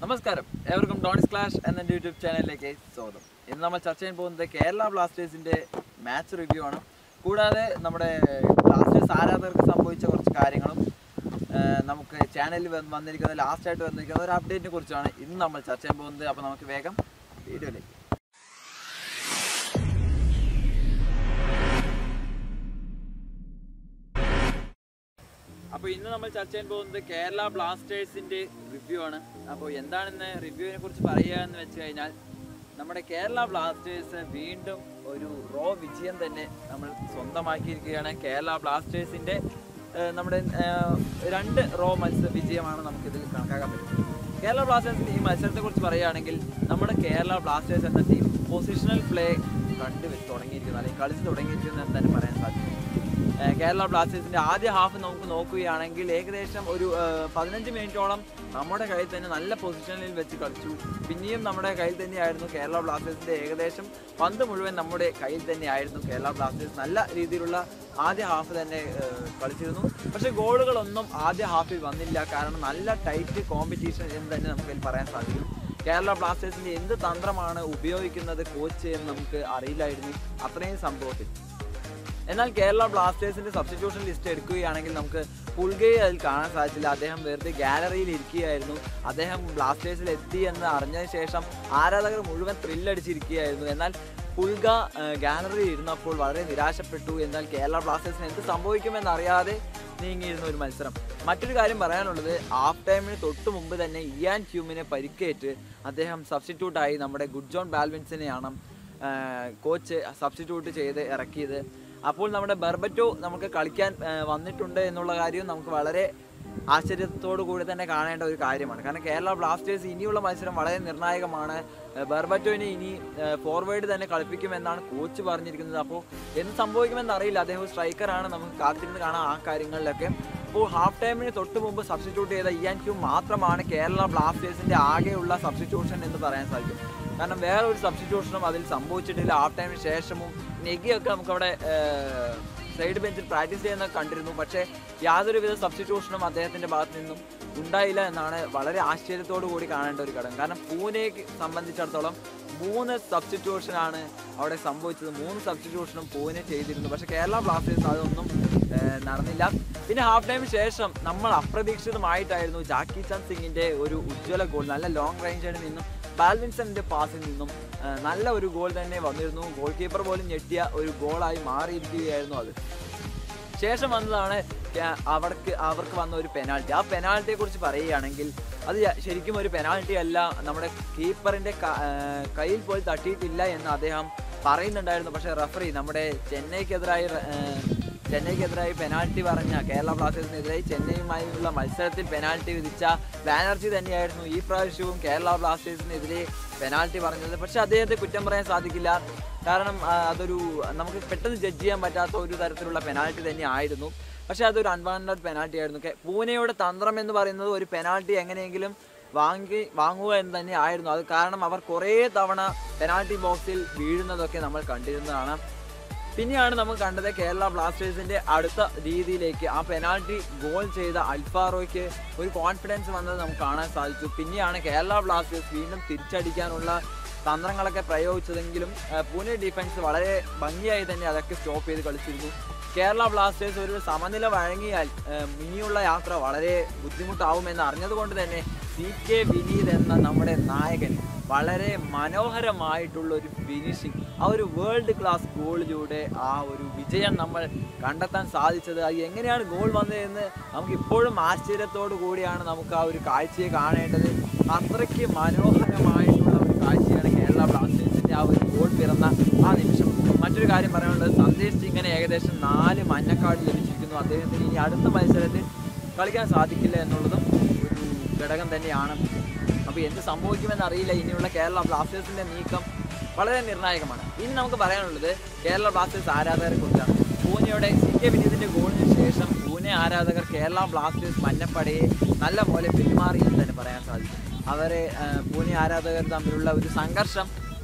നമസ്കാരം ഏവർക്കും ഡോണിസ് ക്ലാഷ് എന്ന എൻ്റെ യൂട്യൂബ് ചാനലിലേക്ക് സ്വാഗതം ഇന്ന് നമ്മൾ ചർച്ച ചെയ്യാൻ പോകുന്നത് കേരള ബ്ലാസ്റ്റേഴ്സിൻ്റെ മാച്ച് റിവ്യൂ ആണ് കൂടാതെ നമ്മുടെ ബ്ലാസ്റ്റേഴ്സ് ആരാധകർക്ക് സംഭവിച്ച കുറച്ച് കാര്യങ്ങളും ആ, നമുക്ക് ചാനലിൽ വന്ന് വന്നിരിക്കുന്ന ലാസ്റ്റ് ആയിട്ട് വന്നിരിക്കുന്ന ഒരു അപ്ഡേറ്റിനെ കുറിച്ചാണ് ഇന്ന് നമ്മൾ ചർച്ച ചെയ്യാൻ പോകുന്നത് അപ്പോൾ നമുക്ക് വേഗം വീഡിയോയിലേക്ക് അപ്പോൾ ഇന്ന് നമ്മൾ ചർച്ച ചെയ്യാൻ പോകുന്നത് കേരള ബ്ലാസ്റ്റേഴ്സിന്റെ റിവ്യൂ ആണ് അപ്പോൾ എന്താണ് ഇന്ന് റിവ്യൂവിനെ കുറിച്ച് പറയുക എന്ന് വെച്ച് കഴിഞ്ഞാൽ നമ്മുടെ കേരള ബ്ലാസ്റ്റേഴ്സ് വീണ്ടും ഒരു റോ വിജയം തന്നെ നമ്മൾ സ്വന്തമാക്കിയിരിക്കുകയാണ് കേരള ബ്ലാസ്റ്റേഴ്സിന്റെ ഏഹ്, നമ്മുടെ ഏഹ്, രണ്ട് റോ മത്സര വിജയമാണ് നമുക്കിതിൽ കണക്കാക്കാൻ പറ്റുന്നത് കേരള ബ്ലാസ്റ്റേഴ്സിന്റെ ഈ മത്സരത്തെ കുറിച്ച് പറയുകയാണെങ്കിൽ നമ്മുടെ കേരള ബ്ലാസ്റ്റേഴ്സ് എന്ന ടീം പൊസിഷണൽ പ്ലേ കണ്ടു തുടങ്ങിയിരിക്കുന്നു അല്ലെങ്കിൽ കളിച്ച് തുടങ്ങിയിരിക്കുന്നു എന്ന് തന്നെ പറയാൻ സാധിക്കും ഏഹ് കേരള ബ്ലാസ്റ്റേഴ്സിന്റെ ആദ്യ ഹാഫ് നമുക്ക് നോക്കുകയാണെങ്കിൽ ഏകദേശം ഒരു ഏഹ് പതിനഞ്ച് മിനിറ്റോളം നമ്മുടെ കയ്യിൽ തന്നെ നല്ല പൊസിഷനിൽ വെച്ച് കളിച്ചു പിന്നെയും നമ്മുടെ കയ്യിൽ തന്നെയായിരുന്നു കേരള ബ്ലാസ്റ്റേഴ്സിന്റെ ഏകദേശം പന്ത് മുഴുവൻ നമ്മുടെ കയ്യിൽ തന്നെയായിരുന്നു കേരള ബ്ലാസ്റ്റേഴ്സ് നല്ല രീതിയിലുള്ള ആദ്യ ഹാഫ് തന്നെ ഏഹ് കളിച്ചിരുന്നു പക്ഷെ ഗോളുകളൊന്നും ആദ്യ ഹാഫിൽ വന്നില്ല കാരണം നല്ല ടൈറ്റ് കോമ്പറ്റീഷൻ എന്ന് തന്നെ നമുക്കതിൽ പറയാൻ സാധിക്കും കേരള ബ്ലാസ്റ്റേഴ്സിന്റെ എന്ത് തന്ത്രമാണ് ഉപയോഗിക്കുന്നത് കോച്ച് എന്ന് നമുക്ക് അറിയില്ലായിരുന്നു അത്രയും സംഭവത്തിൽ എന്നാൽ കേരള ബ്ലാസ്റ്റേഴ്സിന്റെ സബ്സ്റ്റിറ്റ്യൂഷൻ ലിസ്റ്റ് എടുക്കുകയാണെങ്കിൽ നമുക്ക് പുൽഗയെ അതിൽ കാണാൻ സാധിച്ചില്ല അദ്ദേഹം വെറുതെ ഗാലറിയിൽ ഇരിക്കുകയായിരുന്നു അദ്ദേഹം ബ്ലാസ്റ്റേഴ്സിൽ എത്തി എന്ന് അറിഞ്ഞതിന് ശേഷം ആരാധകർ മുഴുവൻ ത്രില്ലടിച്ചിരിക്കുകയായിരുന്നു എന്നാൽ പുൽഗ ഗാലറിയിൽ ഇരുന്നപ്പോൾ വളരെ നിരാശപ്പെട്ടു എന്നാൽ കേരള ബ്ലാസ്റ്റേഴ്സിന് എന്ത് സംഭവിക്കുമെന്ന് അറിയാതെ നീങ്ങിയിരുന്ന ഒരു മത്സരം മറ്റൊരു കാര്യം പറയാനുള്ളത് ഹാഫ് ടൈമിന് തൊട്ട് മുമ്പ് തന്നെ ഇയാൻ ഹ്യൂമിനെ പരിക്കേറ്റ് അദ്ദേഹം സബ്സ്റ്റിറ്റ്യൂട്ടായി നമ്മുടെ ഗുഡ് ജോൺ ബാൽവിൻസിനെയാണ് കോച്ച് സബ്സ്റ്റിറ്റ്യൂട്ട് ചെയ്ത് ഇറക്കിയത് അപ്പോൾ നമ്മുടെ ബർബറ്റോ നമുക്ക് കളിക്കാൻ ആ, വന്നിട്ടുണ്ട് എന്നുള്ള കാര്യം നമുക്ക് വളരെ ആശ്ചര്യത്തോടു കൂടി തന്നെ കാണേണ്ട ഒരു കാര്യമാണ് കാരണം കേരള ബ്ലാസ്റ്റേഴ്സ് ഇനിയുള്ള മത്സരം വളരെ നിർണായകമാണ് ആ, ബർബറ്റോനെ ഇനി ഫോർവേഡ് തന്നെ കളിപ്പിക്കുമെന്നാണ് കോച്ച് പറഞ്ഞിരിക്കുന്നത് അപ്പോൾ എന്ത് സംഭവിക്കുമെന്ന് അറിയില്ല അദ്ദേഹം സ്ട്രൈക്കറാണ് നമുക്ക് കാത്തിരുന്ന് കാണാം ആ കാര്യങ്ങളിലൊക്കെ അപ്പോൾ ഹാഫ് ടൈമിന് തൊട്ട് മുമ്പ് സബ്സ്റ്റിറ്റ്യൂട്ട് ചെയ്ത ഇയാൻ ക്യൂ മാത്രമാണ് കേരള ബ്ലാസ്റ്റേഴ്സിന്റെ ആകെയുള്ള സബ്സ്റ്റിറ്റ്യൂഷൻ എന്ന് പറയാൻ സാധിക്കും കാരണം വേറെ ഒരു സബ്സ്റ്റിറ്റ്യൂഷനും അതിൽ സംഭവിച്ചിട്ടില്ല ഹാഫ് ടൈമിന് ശേഷവും നെഗിയൊക്കെ നമുക്കവിടെ സൈഡ് ബെഞ്ചിൽ പ്രാക്ടീസ് ചെയ്യുന്ന കണ്ടിരുന്നു പക്ഷേ യാതൊരുവിധ സബ്സ്റ്റിറ്റ്യൂഷനും അദ്ദേഹത്തിന്റെ ഭാഗത്ത് നിന്നും ഉണ്ടായില്ല എന്നാണ് വളരെ ആശ്ചര്യത്തോടു കൂടി കാണേണ്ട ഒരു ഘടകം കാരണം പൂനെക്ക് സംബന്ധിച്ചിടത്തോളം മൂന്ന് സബ്സ്റ്റിറ്റ്യൂഷൻ ആണ് അവിടെ സംഭവിച്ചത് മൂന്ന് സബ്സ്റ്റിറ്റ്യൂഷനും പൂനെ ചെയ്തിരുന്നു പക്ഷേ കേരള ബ്ലാസ്റ്റേഴ്സ് അതൊന്നും ഏഹ്, നടന്നില്ല പിന്നെ ഹാഫ് ടൈമിന് ശേഷം നമ്മൾ അപ്രതീക്ഷിതമായിട്ടായിരുന്നു ജാക്കി ചന്ദ് സിംഗിന്റെ ഒരു ഉജ്ജ്വല ഗോൾ നല്ല ലോങ് റേഞ്ചിൽ നിന്നും ബാൽവിൻസന്റെ പാസിൽ നിന്നും ആ, നല്ല ഒരു ഗോൾ തന്നെ വന്നിരുന്നു ഗോൾ കീപ്പർ പോലും ഞെട്ടിയ ഒരു ഗോളായി മാറിയിരിക്കുകയായിരുന്നു അത് ശേഷം വന്നതാണ് ക്യാ- അവർക്ക് അവർക്ക് വന്ന ഒരു പെനാൾട്ടി ആ പെനാൾട്ടിയെ കുറിച്ച് പറയുകയാണെങ്കിൽ അത് യ- ശരിക്കും ഒരു പെനാൾട്ടി അല്ല നമ്മുടെ കീപ്പറിന്റെ ക- ആ, കയ്യിൽ പോയി തട്ടിയിട്ടില്ല എന്ന് അദ്ദേഹം പറയുന്നുണ്ടായിരുന്നു പക്ഷേ റഫറി നമ്മുടെ ചെന്നൈക്കെതിരായി റ- ആ, ചെന്നൈക്കെതിരായി പെനാൾട്ടി പറഞ്ഞ കേരള ബ്ലാസ്റ്റേഴ്സിനെതിരായി ചെന്നൈയുമായുള്ള മത്സരത്തിൽ പെനാൾട്ടി വിധിച്ച ബാനർജി തന്നെയായിരുന്നു ഈ പ്രാവശ്യവും കേരള ബ്ലാസ്റ്റേഴ്സിനെതിരെ പെനാൾട്ടി പറഞ്ഞത് പക്ഷെ അദ്ദേഹത്തെ കുറ്റം പറയാൻ സാധിക്കില്ല കാരണം ആ, അതൊരു നമുക്ക് പെട്ടെന്ന് ജഡ്ജ് ചെയ്യാൻ പറ്റാത്ത ഒരു തരത്തിലുള്ള പെനാൾട്ടി തന്നെ ആയിരുന്നു പക്ഷെ അതൊരു അൺവാണ്ടഡ് പെനാൾട്ടി ആയിരുന്നു കെ- പൂനെയുടെ തന്ത്രം എന്ന് പറയുന്നത് ഒരു പെനാൾട്ടി എങ്ങനെയെങ്കിലും വാങ്ങി വാങ്ങുക എന്ന് തന്നെ ആയിരുന്നു അത് കാരണം അവർ കുറേ തവണ പെനാൾട്ടി ബോക്സിൽ വീഴുന്നതൊക്കെ നമ്മൾ കണ്ടിരുന്നതാണ് പിന്നെയാണ് നമുക്ക് കണ്ടത് കേരള ബ്ലാസ്റ്റേഴ്സിന്റെ അടുത്ത രീതിയിലേക്ക് ആ പെനാൾട്ടി ഗോൾ ചെയ്ത അൽഫാറോയ്ക്ക് ഒരു കോൺഫിഡൻസ് വന്നത് നമുക്ക് കാണാൻ സാധിച്ചു പിന്നെയാണ് കേരള ബ്ലാസ്റ്റേഴ്സ് വീണ്ടും തിരിച്ചടിക്കാനുള്ള തന്ത്രങ്ങളൊക്കെ പ്രയോഗിച്ചതെങ്കിലും ആ, പൂനെ ഡിഫൻസ് വളരെ ഭംഗിയായി തന്നെ അതൊക്കെ സ്റ്റോപ്പ് ചെയ്ത് കളിച്ചിരുന്നു കേരള ബ്ലാസ്റ്റേഴ്സ് ഒരു സമനില വഴങ്ങിയാൽ ആ, ഇനിയുള്ള യാത്ര വളരെ ബുദ്ധിമുട്ടാവുമെന്ന് അറിഞ്ഞതുകൊണ്ട് തന്നെ സി കെ വിനീത് എന്ന നമ്മുടെ നായകൻ വളരെ മനോഹരമായിട്ടുള്ള ഒരു ഫിനിഷിംഗ് ആ ഒരു വേൾഡ് ക്ലാസ് ഗോളിലൂടെ ആ ഒരു വിജയം നമ്മൾ കണ്ടെത്താൻ സാധിച്ചത് അത് എങ്ങനെയാണ് ഗോൾ വന്നതെന്ന് നമുക്ക് ഇപ്പോഴും ആശ്ചര്യത്തോടു കൂടിയാണ് നമുക്ക് ആ ഒരു കാഴ്ചയെ കാണേണ്ടത് അത്രയ്ക്ക് മനോഹരമായിട്ടുള്ള ഒരു കാഴ്ചയാണ് കേരള ബ്ലാസ്റ്റേഴ്സിന്റെ ആ ഒരു ഗോൾ പിറന്ന ആ നിമിഷം മറ്റൊരു കാര്യം പറയാനുള്ളത് സന്ദേശ് സിംഗിന് ഏകദേശം നാല് മഞ്ഞക്കാർഡ് ലഭിച്ചിരിക്കുന്നു അദ്ദേഹത്തിന് ഇനി അടുത്ത മത്സരത്തിൽ കളിക്കാൻ സാധിക്കില്ല എന്നുള്ളതും ഒരു ഘടകം തന്നെയാണ് അപ്പോൾ എന്ത് സംഭവിക്കുമെന്ന് അറിയില്ല ഇനിയുള്ള കേരള ബ്ലാസ്റ്റേഴ്സിന്റെ നീക്കം വളരെ നിർണായകമാണ് ഇനി നമുക്ക് പറയാനുള്ളത് കേരള ബ്ലാസ്റ്റേഴ്സ് ആരാധകരെ കുറിച്ചാണ് പൂനെയുടെ സി കെ വിനീതിന്റെ ഗോളിന് ശേഷം പൂനെ ആരാധകർ കേരള ബ്ലാസ്റ്റേഴ്സ് മഞ്ഞപ്പടയെ നല്ല പോലെ പെരുമാറി എന്ന് തന്നെ പറയാൻ സാധിക്കും അവരെ ആ, പൂനെ ആരാധകർ തമ്മിലുള്ള ഒരു സംഘർഷം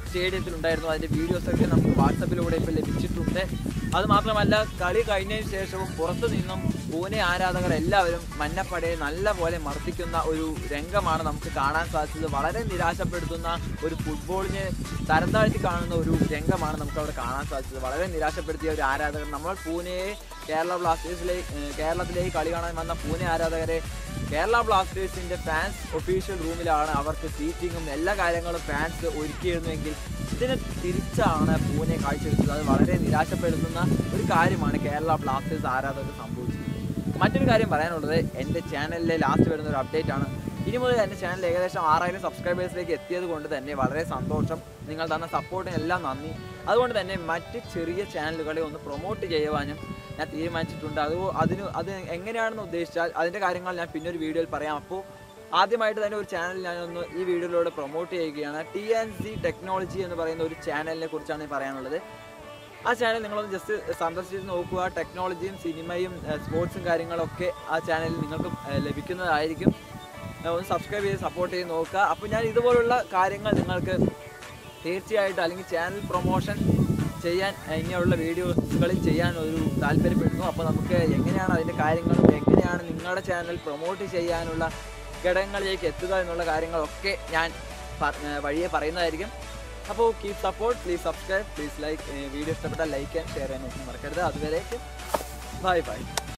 സ്റ്റേഡിയത്തിൽ ഉണ്ടായിരുന്നു അതിൻ്റെ വീഡിയോസൊക്കെ നമുക്ക് വാട്സപ്പിലൂടെ ഇപ്പോൾ ലഭിച്ചിട്ടുണ്ട് അത് മാത്രമല്ല കളി കഴിഞ്ഞതിന് ശേഷവും പുറത്തു നിന്നും പൂനെ ആരാധകർ എല്ലാവരും മന്നപ്പടയെ നല്ല പോലെ മർദ്ദിക്കുന്ന ഒരു രംഗമാണ് നമുക്ക് കാണാൻ സാധിച്ചത് വളരെ നിരാശപ്പെടുത്തുന്ന ഒരു ഫുട്ബോളിനെ തരം താഴ്ത്തി കാണുന്ന ഒരു രംഗമാണ് നമുക്ക് അവിടെ കാണാൻ സാധിച്ചത് വളരെ നിരാശപ്പെടുത്തിയ ഒരു ആരാധകർ നമ്മൾ പൂനെയെ കേരള ബ്ലാസ്റ്റേഴ്സിലേക്ക് കേരളത്തിലേക്ക് കളി കാണാൻ വന്ന പൂനെ ആരാധകരെ കേരള ബ്ലാസ്റ്റേഴ്സിന്റെ ഫാൻസ് ഒഫീഷ്യൽ റൂമിലാണ് അവർക്ക് സീറ്റിങ്ങും എല്ലാ കാര്യങ്ങളും ഫാൻസ് ഒരുക്കിയിരുന്നുവെങ്കിൽ ഇതിന് തിരിച്ചാണ് പൂനെ കാഴ്ചവെച്ചത് അത് വളരെ നിരാശപ്പെടുത്തുന്ന ഒരു കാര്യമാണ് കേരള ബ്ലാസ്റ്റേഴ്സ് ആരാധകർക്ക് സംഭവിച്ചത് മറ്റൊരു കാര്യം പറയാനുള്ളത് എൻ്റെ ചാനലിലെ ലാസ്റ്റ് വരുന്ന ഒരു അപ്ഡേറ്റ് ആണ് ഇനി മുതൽ എൻ്റെ ചാനൽ ഏകദേശം ആറായിരം സബ്സ്ക്രൈബേഴ്സിലേക്ക് എത്തിയത് കൊണ്ട് തന്നെ വളരെ സന്തോഷം നിങ്ങൾ തന്ന സപ്പോർട്ടിന് എല്ലാം നന്ദി അതുകൊണ്ട് തന്നെ മറ്റ് ചെറിയ ചാനലുകളെ ഒന്ന് പ്രൊമോട്ട് ചെയ്യുവാനും ഞാൻ തീരുമാനിച്ചിട്ടുണ്ട് അത് അതിന് അത് എങ്ങനെയാണെന്ന് ഉദ്ദേശിച്ചാൽ അതിൻ്റെ കാര്യങ്ങൾ ഞാൻ പിന്നെ ഒരു വീഡിയോയിൽ പറയാം അപ്പോൾ ആദ്യമായിട്ട് തന്നെ ഒരു ചാനൽ ഞാനൊന്ന് ഈ വീഡിയോയിലൂടെ പ്രൊമോട്ട് ചെയ്യുകയാണ് ടി എൻ സി ടെക്നോളജി എന്ന് പറയുന്ന ഒരു ചാനലിനെ കുറിച്ചാണ് ഈ പറയാനുള്ളത് ആ ചാനൽ നിങ്ങളൊന്ന് ജസ്റ്റ് സന്ദർശിച്ച് നോക്കുക ടെക്നോളജിയും സിനിമയും സ്പോർട്സും കാര്യങ്ങളൊക്കെ ആ ചാനലിൽ നിങ്ങൾക്ക് ഏഹ്, ലഭിക്കുന്നതായിരിക്കും ഏഹ്, ഒന്ന് സബ്സ്ക്രൈബ് ചെയ്ത് സപ്പോർട്ട് ചെയ്ത് നോക്കുക അപ്പോൾ ഞാൻ ഇതുപോലുള്ള കാര്യങ്ങൾ നിങ്ങൾക്ക് തീർച്ചയായിട്ടും അല്ലെങ്കിൽ ചാനൽ പ്രൊമോഷൻ ചെയ്യാൻ ഏഹ്, ഇങ്ങനെയുള്ള വീഡിയോസുകളിൽ ചെയ്യാൻ ഒരു താല്പര്യപ്പെടുന്നു അപ്പോൾ നമുക്ക് എങ്ങനെയാണ് അതിൻ്റെ കാര്യങ്ങളും എങ്ങനെയാണ് നിങ്ങളുടെ ചാനൽ പ്രൊമോട്ട് ചെയ്യാനുള്ള ഘടകങ്ങളിലേക്ക് എത്തുക എന്നുള്ള കാര്യങ്ങളൊക്കെ ഞാൻ പ- ഏഹ്, വഴിയെ പറയുന്നതായിരിക്കും അപ്പോൾ keep support please subscribe please like video ഇഷ്ടപ്പെട്ടാൽ ലൈക്ക് ആൻഡ് ഷെയർ ചെയ്യാൻ ഒന്നും മറക്കരുത് അതുവരേക്കും ബൈ ബൈ